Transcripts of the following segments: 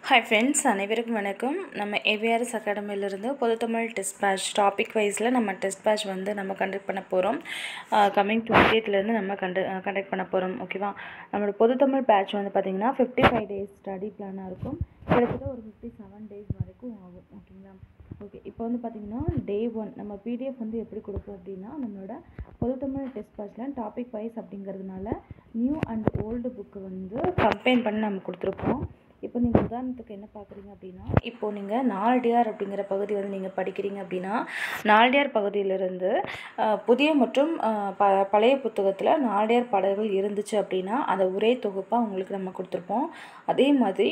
hi friends அனைவருக்கும் வணக்கம் நம்ம ஏவிஆர்எஸ் அகாடமியிலிருந்து பொதுத்தமிழ் டெஸ்ட் பேட்ச் டாபிக் வைஸில் நம்ம டெஸ்ட் பேட்ச் வந்து நம்ம கண்டக்ட் பண்ண போகிறோம் கம்மிங் டுவெண்ட்டியத்துலேருந்து நம்ம கண்டு கண்டக்ட் பண்ண போகிறோம் ஓகேவா நம்மளோட பொதுத்தமிழ் பேட்ச் வந்து பார்த்திங்கன்னா ஃபிஃப்டி ஃபைவ் டேஸ் ஸ்டடி பிளானாக இருக்கும் கிட்டத்தட்ட ஒரு ஃபிஃப்டி செவன் டேஸ் வரைக்கும் ஆகும் ஓகேங்களா ஓகே இப்போ வந்து பார்த்திங்கன்னா டே ஒன் நம்ம பிடிஎஃப் வந்து எப்படி கொடுப்போம் அப்படின்னா நம்மளோட பொதுத்தமிழ் டெஸ்ட் பேட்ச்சில் டாபிக் வைஸ் அப்படிங்கிறதுனால நியூ அண்ட் ஓல்டு புக்கு வந்து கம்பைன் பண்ணி நம்ம கொடுத்துருப்போம் இப்போ நீங்கள் உதாரணத்துக்கு என்ன பார்க்குறீங்க அப்படின்னா இப்போது நீங்கள் நாலடியார் அப்படிங்கிற பகுதி வந்து நீங்கள் படிக்கிறீங்க அப்படின்னா நாலடியார் பகுதியிலிருந்து அஹ், புதிய மற்றும் அஹ், ப பழைய புத்தகத்தில் நாலடியார் பாடல்கள் இருந்துச்சு அப்படின்னா அதை ஒரே தொகுப்பாக உங்களுக்கு நம்ம கொடுத்துருப்போம் அதே மாதிரி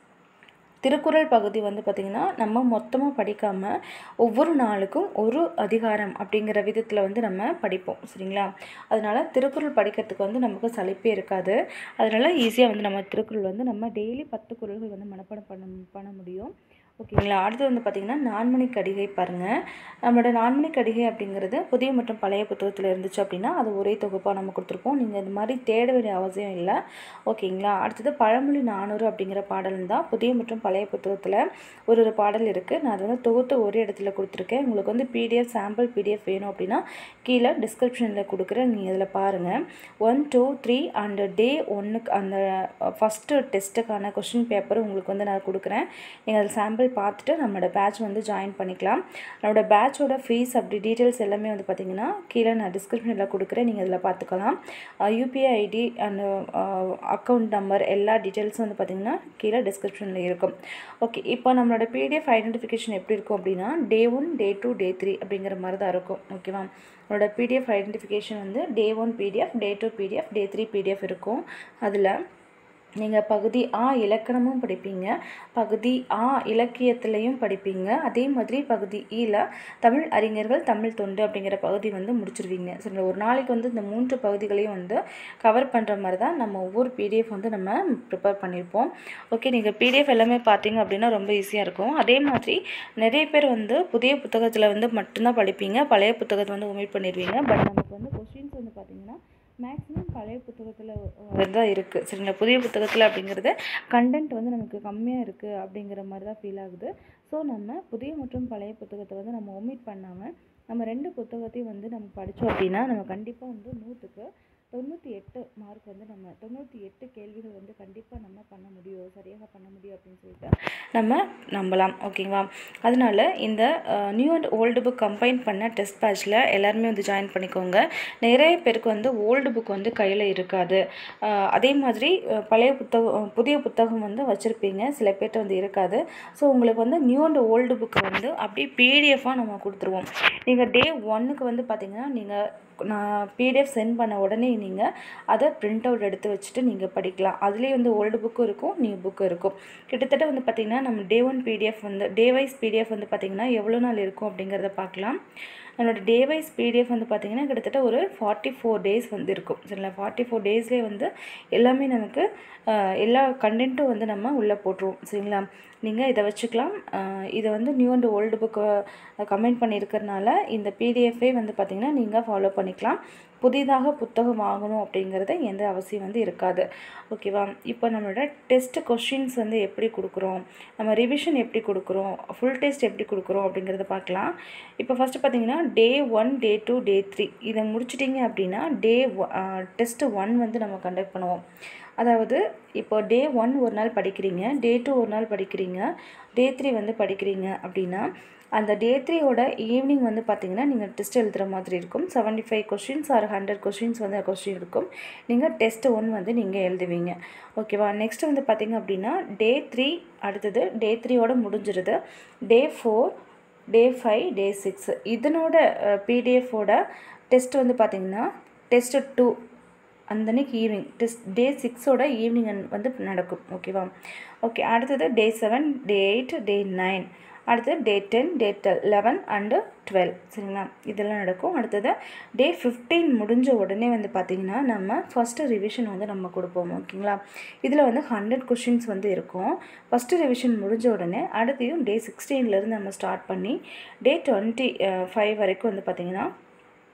திருக்குறள் பகுதி வந்து பார்த்திங்கன்னா நம்ம மொத்தமாக படிக்காமல் ஒவ்வொரு நாளுக்கும் ஒரு அதிகாரம் அப்படிங்கிற விதத்தில் வந்து நம்ம படிப்போம் சரிங்களா அதனால் திருக்குறள் படிக்கிறதுக்கு வந்து நமக்கு சலிப்பே இருக்காது அதனால் ஈஸியாக வந்து நம்ம திருக்குறள் வந்து நம்ம டெய்லி பத்து குறள்கள் வந்து மனப்பாடம் பண்ண பண்ண முடியும் ஓகேங்களா அடுத்து வந்து பார்த்திங்கன்னா நான்மணி கடிகை பாருங்கள் நம்மளோட நான்மணி கடிகை அப்படிங்கிறது புதிய மற்றும் பழைய புத்தகத்தில் இருந்துச்சு அப்படின்னா அது ஒரே தொகுப்பாக நம்ம கொடுத்துருப்போம் நீங்கள் இந்த மாதிரி தேட வேண்டிய அவசியம் இல்லை ஓகேங்களா அடுத்தது பழமொழி நானூறு அப்படிங்கிற பாடல் தான் புதிய மற்றும் பழைய புத்தகத்தில் ஒரு ஒரு பாடல் இருக்குது நான் அதை வந்து தொகுத்து ஒரே இடத்துல கொடுத்துருக்கேன் உங்களுக்கு வந்து பிடிஎஃப் சாம்பிள் பிடிஎஃப் வேணும் அப்படின்னா கீழே டிஸ்கிரிப்ஷனில் கொடுக்குறேன் நீங்கள் இதில் பாருங்கள் one two three and day ஒன்றுக்கு அந்த ஃபஸ்ட்டு டெஸ்ட்டுக்கான கொஷின் பேப்பர் உங்களுக்கு வந்து நான் கொடுக்குறேன் நீங்கள் அதில் சாம்பிள் பார்த்துட்டு நம்மளோட பேட்ச் வந்து ஜாயின் பண்ணிக்கலாம் நம்மளோட பேட்சோட ஃபீஸ் அப்படி டீட்டெயில்ஸ் எல்லாமே வந்து பார்த்திங்கன்னா கீழே நான் டிஸ்கிரிப்ஷனில் கொடுக்குறேன் நீங்கள் இதில் பார்த்துக்கலாம் UPI ID and account number எல்லா டீட்டெயில்ஸும் வந்து பார்த்திங்கன்னா கீழே டிஸ்கிரிப்ஷனில் இருக்கும் ஓகே இப்போ நம்மளோட பிடிஎஃப் ஐடென்டிஃபிகேஷன் எப்படி இருக்கும் அப்படின்னா day one day two day three அப்படிங்கிற மாதிரி தான் இருக்கும் ஓகேவா உங்களோட பிடிஎஃப் ஐடென்டிஃபிகேஷன் வந்து day one PDF day two PDF day three PDF இருக்கும் அதில் நீங்கள் பகுதி ஆ இலக்கணமும் படிப்பீங்க பகுதி ஆ இலக்கியத்திலையும் படிப்பீங்க அதே மாதிரி பகுதி ஈல தமிழ் அறிஞர்கள் தமிழ் தொண்டு அப்படிங்கிற பகுதி வந்து முடிச்சிருவீங்க சரி ஒரு நாளைக்கு வந்து இந்த மூன்று பகுதிகளையும் வந்து கவர் பண்ணுற மாதிரி தான் நம்ம ஒவ்வொரு பிடிஎஃப் வந்து நம்ம ப்ரிப்பேர் பண்ணியிருப்போம் ஓகே நீங்கள் பிடிஎஃப் எல்லாமே பார்த்தீங்க அப்படின்னா ரொம்ப ஈஸியாக இருக்கும் அதே மாதிரி நிறைய பேர் வந்து புதிய புத்தகத்தில் வந்து மட்டும்தான் படிப்பீங்க பழைய புத்தகத்தை வந்து ஒமிட் பண்ணிடுவீங்க பட் நமக்கு வந்து கொஸ்டின்ஸ் வந்து பார்த்தீங்கன்னா மேக்ஸிமம் பழைய புத்தகத்தில் தான் இருக்குது சரிங்களா புதிய புத்தகத்தில் அப்படிங்கிறது கண்டென்ட் வந்து நமக்கு கம்மியாக இருக்குது அப்படிங்கிற மாதிரி தான் ஃபீல் ஆகுது ஸோ நம்ம புதிய மற்றும் பழைய புத்தகத்தை வந்து நம்ம ஒமிட் பண்ணாமல் நம்ம ரெண்டு புத்தகத்தையும் வந்து நம்ம படித்தோம் அப்படின்னா நம்ம கண்டிப்பாக வந்து நூற்றுக்கு தொண்ணூற்றி எட்டு மார்க் வந்து நம்ம தொண்ணூற்றி எட்டு கேள்விகள் வந்து கண்டிப்பாக நம்ம பண்ண முடியும் சரியாக பண்ண முடியும் அப்படின்னு சொல்லிட்டு நம்ம நம்பலாம் ஓகேங்களா அதனால இந்த new and old book combine பண்ண டெஸ்ட் பேட்ச்சில் எல்லாருமே வந்து ஜாயின் பண்ணிக்கோங்க நிறைய பேருக்கு வந்து ஓல்டு புக் வந்து கையில் இருக்காது அஹ் அதே மாதிரி அஹ் பழைய புத்தகம் புதிய புத்தகம் வந்து வச்சுருப்பீங்க சில பேர்கிட்ட வந்து இருக்காது ஸோ உங்களுக்கு வந்து நியூ அண்ட் ஓல்டு புக்கை வந்து அப்படியே பிடிஎஃபாக நம்ம கொடுத்துருவோம் நீங்கள் டே ஒன்னுக்கு வந்து பார்த்தீங்கன்னா நீங்கள் நான் பிடிஎஃப் சென்ட் பண்ண உடனே நீங்கள் அதை பிரிண்ட் அவுட் எடுத்து வச்சுட்டு நீங்கள் படிக்கலாம் அதுலேயே வந்து ஓல்டு புக்கும் இருக்கும் நியூ புக்கும் இருக்கும் கிட்டத்தட்ட வந்து பார்த்திங்கன்னா நம்ம டே ஒன் பிடிஎஃப் வந்து டே வைஸ் பிடிஎஃப் வந்து பார்த்திங்கன்னா எவ்வளோ நாள் இருக்கும் அப்படிங்கிறத பார்க்கலாம் நம்மளோட டே வைஸ் பிடிஎஃப் வந்து பார்த்திங்கன்னா கிட்டத்தட்ட ஒரு ஃபார்ட்டி ஃபோர் டேஸ் வந்து இருக்கும் சரிங்களா ஃபார்ட்டி ஃபோர் டேஸ்லேயே வந்து எல்லாமே நமக்கு ஆஹ், எல்லா கண்டென்ட்டும் வந்து நம்ம உள்ளே போட்டுருவோம் சரிங்களா நீங்கள் இதை வச்சுக்கலாம் ஆஹ், இதை வந்து new and old book comment பண்ணியிருக்கிறனால இந்த பிடிஎஃபே வந்து பார்த்திங்கன்னா நீங்கள் ஃபாலோ பண்ணிக்கலாம் புதிதாக புத்தகம் வாங்கணும் அப்படிங்கிறது எந்த அவசியம் வந்து இருக்காது ஓகேவா இப்போ நம்மளோட டெஸ்ட் கொஷின்ஸ் வந்து எப்படி கொடுக்குறோம் நம்ம ரிவிஷன் எப்படி கொடுக்குறோம் ஃபுல் டெஸ்ட் எப்படி கொடுக்குறோம் அப்படிங்கிறத பார்க்கலாம் இப்போ ஃபஸ்ட்டு பார்த்தீங்கன்னா day one day two day three இதை முடிச்சிட்டிங்க அப்படின்னா டே டெஸ்ட்டு ஒன் வந்து நம்ம கண்டக்ட் பண்ணுவோம் அதாவது இப்போ டே ஒன் ஒரு நாள் படிக்கிறீங்க டே டூ ஒரு நாள் படிக்கிறீங்க டே த்ரீ வந்து படிக்கிறீங்க அப்படின்னா அந்த டே த்ரீயோட ஈவினிங் வந்து பார்த்தீங்கன்னா நீங்கள் டெஸ்ட் எழுதுகிற மாதிரி இருக்கும் seventy five questions or hundred questions வந்து கொஸ்டின் இருக்கும் நீங்கள் டெஸ்ட் ஒன் வந்து நீங்கள் எழுதுவீங்க ஓகேவா நெக்ஸ்ட் வந்து பார்த்தீங்க அப்படின்னா டே த்ரீ அடுத்தது டே த்ரீயோட முடிஞ்சிருது day four day five day six இதனோட பிடிஎஃபோட டெஸ்ட் வந்து பார்த்தீங்கன்னா டெஸ்ட்டு டூ அந்த அன்னைக்கு ஈவினிங் டெஸ்ட் டே சிக்ஸோட ஈவினிங் வந்து நடக்கும் ஓகேவா ஓகே அடுத்தது day seven day eight day nine அடுத்தது day ten day twelve eleven and twelve சரிங்களா இதெல்லாம் நடக்கும் அடுத்தது டே ஃபிஃப்டீன் முடிஞ்ச உடனே வந்து பார்த்திங்கன்னா நம்ம ஃபஸ்ட்டு ரிவிஷன் வந்து நம்ம கொடுப்போம் ஓகேங்களா இதில் வந்து ஹண்ட்ரட் கொஷின்ஸ் வந்து இருக்கும் ஃபஸ்ட்டு ரிவிஷன் முடிஞ்ச உடனே அடுத்தையும் டே சிக்ஸ்டீன்லேருந்து நம்ம ஸ்டார்ட் பண்ணி டே டுவெண்ட்டி ஃபைவ் வரைக்கும் வந்து பார்த்திங்கன்னா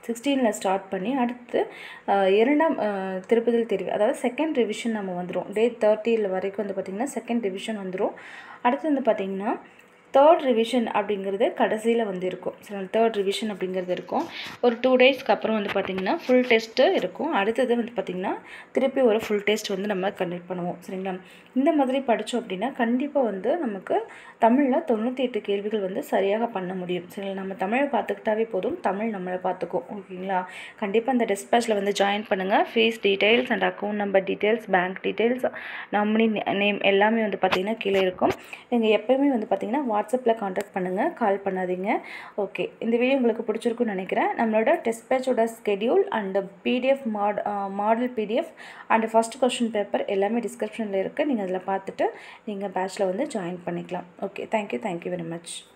சிக்ஸ்டீனில் ஸ்டார்ட் பண்ணி அடுத்து அஹ், இரண்டாம் அஹ், திருப்புதல் தெரிவு அதாவது செகண்ட் ரிவிஷன் நம்ம வந்துடும் டே தேர்ட்டியில் வரைக்கும் வந்து பார்த்திங்கன்னா செகண்ட் ரிவிஷன் வந்துடும் அடுத்து வந்து பார்த்திங்கன்னா தேர்ட் ரிவிஷன் அப்படிங்கிறது கடைசியில் வந்து இருக்கும் சரி தேர்ட் ரிவிஷன் அப்படிங்கிறது இருக்கும் ஒரு டூ டேஸ்க்கு அப்புறம் வந்து பார்த்திங்கன்னா ஃபுல் டெஸ்ட்டு இருக்கும் அடுத்தது வந்து பார்த்திங்கன்னா திருப்பி ஒரு ஃபுல் டெஸ்ட் வந்து நம்ம கண்டக்ட் பண்ணுவோம் சரிங்களா இந்த மாதிரி படித்தோம் அப்படின்னா கண்டிப்பாக வந்து நமக்கு தமிழில் தொண்ணூற்றி எட்டு கேள்விகள் வந்து சரியாக பண்ண முடியும் சரிங்களா நம்ம தமிழை பார்த்துக்கிட்டாவே போதும் தமிழ் நம்மளை பார்த்துக்கும் ஓகேங்களா கண்டிப்பாக இந்த டிஸ்பேச்சில் வந்து ஜாயின் பண்ணுங்கள் fees details and account number details bank details nominee name எல்லாமே வந்து பார்த்திங்கன்னா கீழே இருக்கும் நீங்கள் எப்போயுமே வந்து பார்த்திங்கன்னா வாட்ஸ்அப்பில் காண்டாக்ட் பண்ணுங்கள் கால் பண்ணாதீங்க ஓகே இந்த வீடியோ உங்களுக்கு பிடிச்சிருக்குன்னு நினைக்கிறேன் நம்மளோட டெஸ்ட் பேட்சோட schedule and PDF mod model PDF and first question paper எல்லாமே டிஸ்கிரிப்ஷனில் இருக்குது நீங்கள் அதில் பார்த்துட்டு நீங்கள் பேட்சில் வந்து ஜாயின் பண்ணிக்கலாம் okay thank you thank you very much